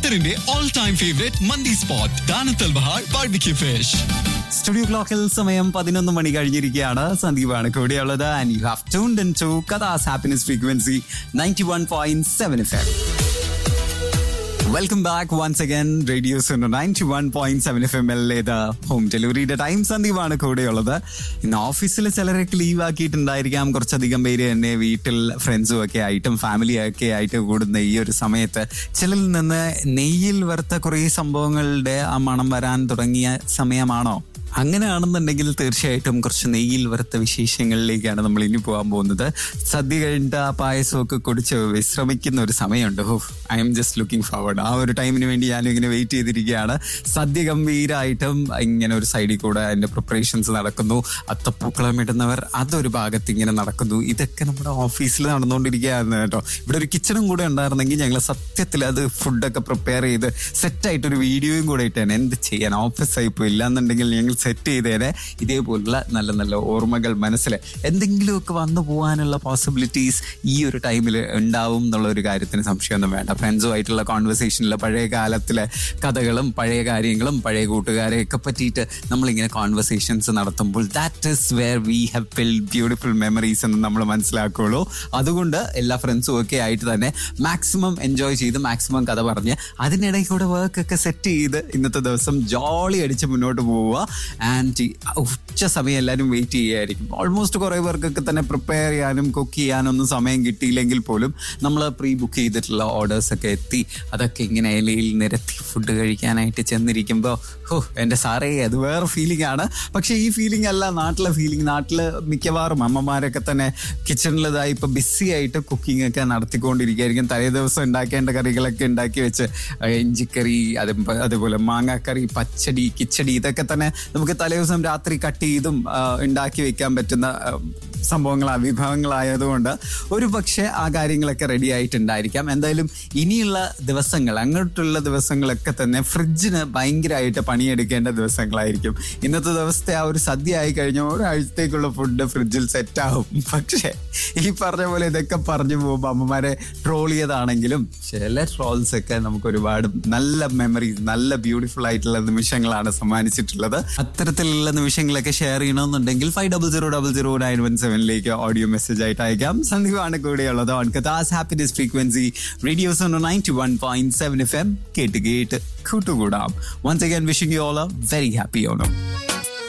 ഖത്തറിന്റെ all time favourite മന്തി spot Danat al Bahar barbecue fish studio ക്ലോക്കിൽ സമയം പതിനൊന്ന് മണി കഴിഞ്ഞിരിക്കുകയാണ് സന്ദീപാണ് കൂടെയുള്ളത് and you have tuned in to Kathas happiness frequency ninety one point seven F M welcome back once again radio ninety one point seven F M എൽ ഇത് home ഡെലിവറിയുടെ ടൈം സന്ദീപാണ് കൂടെയുള്ളത് ഇന്ന് ഓഫീസിൽ ചിലരൊക്കെ ലീവ് ആക്കിയിട്ടുണ്ടായിരിക്കാം കുറച്ചധികം പേര് തന്നെ വീട്ടിൽ ഫ്രണ്ട്സും ഒക്കെ ആയിട്ടും ഫാമിലി ഒക്കെ ആയിട്ട് കൂടുന്ന ഈ ഒരു സമയത്ത് ചിലരിൽ നിന്ന് നെയ്യിൽ വറുത്ത കുറേ സംഭവങ്ങളുടെ ആ മണം വരാൻ തുടങ്ങിയ സമയമാണോ അങ്ങനെയാണെന്നുണ്ടെങ്കിൽ തീർച്ചയായിട്ടും കുറച്ച് നെയ്യിൽ വറുത്ത വിശേഷങ്ങളിലേക്കാണ് നമ്മൾ ഇനി പോകാൻ പോകുന്നത് സദ്യ കഴിഞ്ഞിട്ട് ആ പായസമൊക്കെ കുടിച്ച് വിശ്രമിക്കുന്ന ഒരു സമയമുണ്ട് ഹോ I'm just looking forward ആ ഒരു ടൈമിന് വേണ്ടി ഞാനും ഇങ്ങനെ വെയിറ്റ് ചെയ്തിരിക്കുകയാണ് സദ്യ ഗംഭീരമായിട്ടും ഇങ്ങനെ ഒരു സൈഡിൽ കൂടെ അതിന്റെ പ്രിപ്പറേഷൻസ് നടക്കുന്നു അത്തപ്പൂക്കളം ഇടുന്നവർ അതൊരു ഭാഗത്ത് ഇങ്ങനെ നടക്കുന്നു ഇതൊക്കെ നമ്മുടെ ഓഫീസിൽ നടന്നുകൊണ്ടിരിക്കുകയായിരുന്നു കേട്ടോ ഇവിടെ ഒരു കിച്ചണും കൂടെ ഉണ്ടായിരുന്നെങ്കിൽ ഞങ്ങൾ സത്യത്തിൽ അത് ഫുഡൊക്കെ പ്രിപ്പയർ ചെയ്ത് സെറ്റായിട്ട് ഒരു വീഡിയോയും കൂടെ ഇട്ടേനെ എന്ത് ചെയ്യാൻ ഓഫീസായി ഇപ്പോൾ ഇല്ലാന്നുണ്ടെങ്കിൽ ഞങ്ങൾ സെറ്റ് ചെയ്തേനെ ഇതേപോലുള്ള നല്ല നല്ല ഓർമ്മകൾ മനസ്സിൽ എന്തെങ്കിലുമൊക്കെ വന്നു പോകാനുള്ള പോസിബിലിറ്റീസ് ഈ ഒരു ടൈമിൽ ഉണ്ടാവും എന്നുള്ള ഒരു കാര്യത്തിന് സംശയമൊന്നും വേണ്ട ഫ്രണ്ട്സുമായിട്ടുള്ള കോൺവെർസേഷനിൽ പഴയ കാലത്തിലെ കഥകളും പഴയ കാര്യങ്ങളും പഴയ കൂട്ടുകാരെയൊക്കെ പറ്റിയിട്ട് നമ്മളിങ്ങനെ കോൺവെർസേഷൻസ് നടത്തുമ്പോൾ that is where we have fill beautiful memories എന്ന് നമ്മൾ മനസ്സിലാക്കുള്ളൂ അതുകൊണ്ട് എല്ലാ ഫ്രണ്ട്സും ഒക്കെ ആയിട്ട് തന്നെ മാക്സിമം എൻജോയ് ചെയ്ത് മാക്സിമം കഥ പറഞ്ഞ് അതിനിടയിൽ കൂടെ വർക്ക് ഒക്കെ സെറ്റ് ചെയ്ത് ഇന്നത്തെ ദിവസം ജോളി അടിച്ച് മുന്നോട്ട് പോവുക ആൻഡ് ഉച്ച സമയം എല്ലാവരും വെയിറ്റ് ചെയ്യുമായിരിക്കും ഓൾമോസ്റ്റ് കുറേ പേർക്കൊക്കെ തന്നെ പ്രിപ്പയർ ചെയ്യാനും കുക്ക് ചെയ്യാനും ഒന്നും സമയം കിട്ടിയില്ലെങ്കിൽ പോലും നമ്മൾ പ്രീ ബുക്ക് ചെയ്തിട്ടുള്ള ഓർഡേഴ്സ് ഒക്കെ എത്തി അതൊക്കെ ഇങ്ങനെ ഇലയിൽ നിരത്തി ഫുഡ് കഴിക്കാനായിട്ട് ചെന്നിരിക്കുമ്പോൾ ഹോ എൻ്റെ സാറേ അത് വേറെ ഫീലിംഗ് ആണ് പക്ഷേ ഈ ഫീലിംഗ് അല്ല നാട്ടിലെ ഫീലിംഗ് നാട്ടിൽ മിക്കവാറും അമ്മമാരൊക്കെ തന്നെ കിച്ചണിൽ ഇതായി ഇപ്പൊ ബിസി ആയിട്ട് കുക്കിംഗ് ഒക്കെ നടത്തിക്കൊണ്ടിരിക്കുകയായിരിക്കും തലേ ദിവസം ഉണ്ടാക്കേണ്ട കറികളൊക്കെ ഉണ്ടാക്കി വെച്ച് അഹ് ഇഞ്ചിക്കറി അത് അതുപോലെ മാങ്ങാക്കറി പച്ചടി കിച്ചടി ഇതൊക്കെ തന്നെ നമുക്ക് തലേ ദിവസം രാത്രി കട്ട് ചെയ്തും ആ, ഉണ്ടാക്കി വെക്കാൻ പറ്റുന്ന ആ, സംഭവങ്ങളാ വിഭവങ്ങളായതുകൊണ്ട് ഒരു പക്ഷേ ആ കാര്യങ്ങളൊക്കെ റെഡി ആയിട്ടുണ്ടായിരിക്കാം എന്തായാലും ഇനിയുള്ള ദിവസങ്ങൾ അങ്ങോട്ടുള്ള ദിവസങ്ങളൊക്കെ തന്നെ ഫ്രിഡ്ജിന് ഭയങ്കരമായിട്ട് പണിയെടുക്കേണ്ട ദിവസങ്ങളായിരിക്കും ഇന്നത്തെ ദിവസത്തെ ആ ഒരു സദ്യ ആയി കഴിഞ്ഞാൽ ഒരാഴ്ചത്തേക്കുള്ള ഫുഡ് ഫ്രിഡ്ജിൽ സെറ്റ് ആവും പക്ഷേ ഈ പറഞ്ഞ പോലെ ഇതൊക്കെ പറഞ്ഞു പോകുമ്പോൾ അമ്മമാരെ ട്രോൾ ചെയ്താണെങ്കിലും ചില ട്രോൾസ് ഒക്കെ നമുക്ക് ഒരുപാട് നല്ല മെമ്മറീസ് നല്ല ബ്യൂട്ടിഫുൾ ആയിട്ടുള്ള നിമിഷങ്ങളാണ് സമ്മാനിച്ചിട്ടുള്ളത് അത്തരത്തിലുള്ള നിമിഷങ്ങളൊക്കെ ഷെയർ ചെയ്യണമെന്നുണ്ടെങ്കിൽ five double zero double zero nine one സെവനിലേക്ക് ഓഡിയോ മെസ്സേജ് ആയിട്ട് അയക്കാം സന്ദീപാണ് കൂടെയുള്ളത് on Kathas happiness frequency radio's ninety one point seven F M കേട്ട് കേട്ട് കൂട്ടുകൂടാം once again wishing you all a very happy Onam